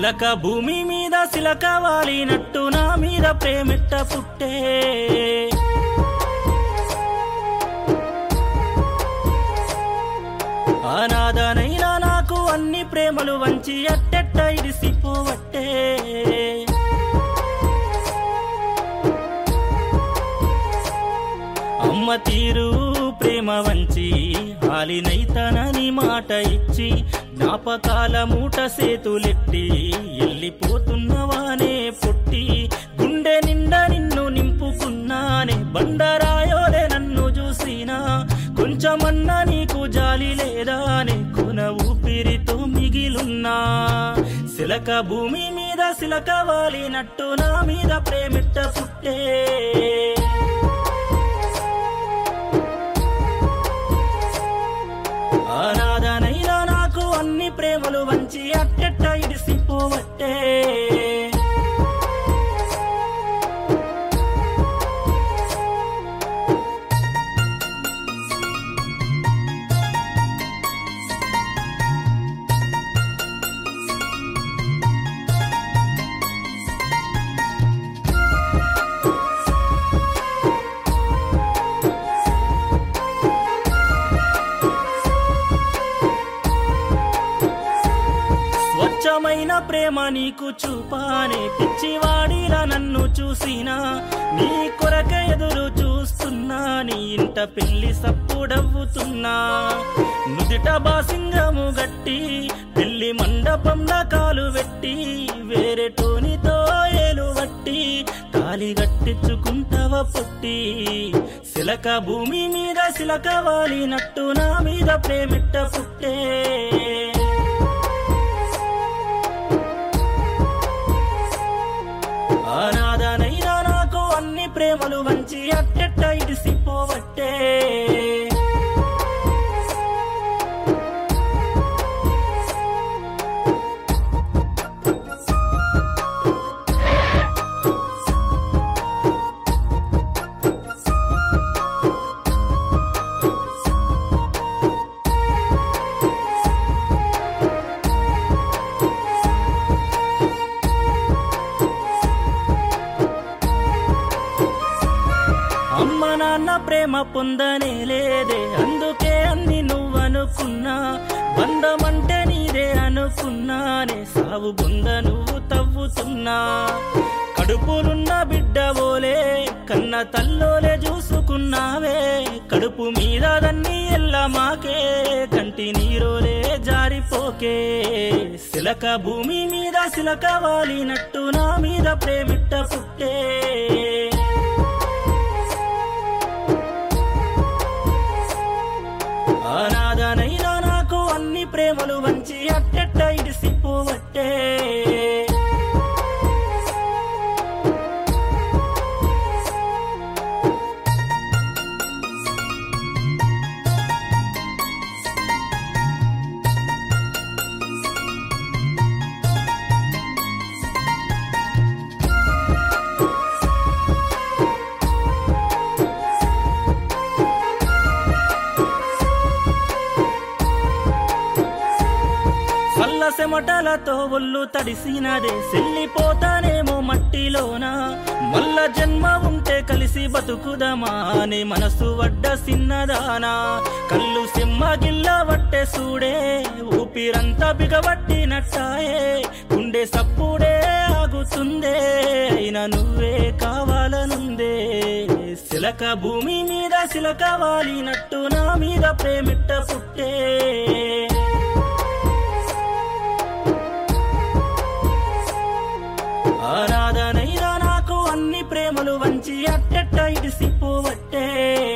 సిలక భూమి మీద సిలక వాలినట్టు నా మీద ప్రేమిట్ట పుట్టే అనాథనైనా నాకు అన్ని ప్రేమలు వంచి అట్టెట్ట ఇడిసిపోవట్టే అమ్మ తీరు ప్రేమ వంచి హాలినైతనని మాట ఇచ్చి జ్ఞాపకాల మూట సేతులెట్టి వెళ్ళిపోతున్నవానే పుట్టి గుండె నిండా నిన్ను నింపుకున్నానే బండరాయోలే నన్ను చూసినా కొంచెమన్నా నీకు జాలి లేదా నే కొన ఊపిరితో మిగిలున్నా సిలక భూమి మీద సిలక వాలినట్టు నా మీద ప్రేమిట్ట పుట్టే అనాథనైనా నాకు అన్ని ప్రేమలు వంచి అట్టెట్ట ఇడిసిపోవట్టే స్వచ్ఛమైన ప్రేమ నీకు చూపానే పిచ్చివాడిలా నన్ను చూసినా నీ కొరక ఎదురు చూస్తున్నా నీ ఇంట పెళ్లి సప్పుడవ్వుతున్నా నుదిట బాసింగము గట్టి పెళ్లి మండపంలో కాలు పెట్టి వేరే టోనితో ఏలు వట్టి తాలి గట్టించుకుంటవ పుట్టి సిలక భూమి మీద సిలక వాలినట్టు నా మీద ప్రేమిట్ట పుట్టే అనాథనైనా నాకు అన్ని ప్రేమలు వంచి అట్టెట్ట ఇడిసిపోవట్టే అమ్మ నాన్న ప్రేమ పొందనే లేదే అందుకే అన్ని నువ్వనుకున్నా బంధమంటే నీదే అనుకున్నానే సావు బొంద నువ్వు తవ్వుతున్నా కడుపులున్న బిడ్డ ఓలే కన్న తల్లోలే చూసుకున్నావే కడుపు మీద దన్ని ఎల్ల మాకే కంటి నీరోలే జారిపోకే సిలక భూమి మీద సిలక వాలినట్టు నా మీద ప్రేమిట్ట పుట్టే అనాథనైనా నాకు అన్ని ప్రేమలు వంచి అట్టెట్ట ఇడిసిపోవట్టే చల్ల చెమటలతో ఒళ్ళు తడిసినదే సెల్లిపోతానేమో మట్టిలోన మల్ల జన్మ ఉంటే కలిసి బతుకుదమా అని మనసు వడ్డ సిన్నదానా కళ్ళు సిమ్మ గిల్ల వట్టే సూడే ఊపిరంతా బిగబట్టినట్టాయే గుండె సప్పుడే ఆగుతుందే అయినా నువ్వే కావాలనుందే సిలక భూమి మీద సిలక వాలినట్టు నా మీద ప్రేమిట్ట పుట్టే ఆరాధనైనా నాకు అన్ని ప్రేమలు వంచి అట్టెట్ట ఇడిసిపోవట్టే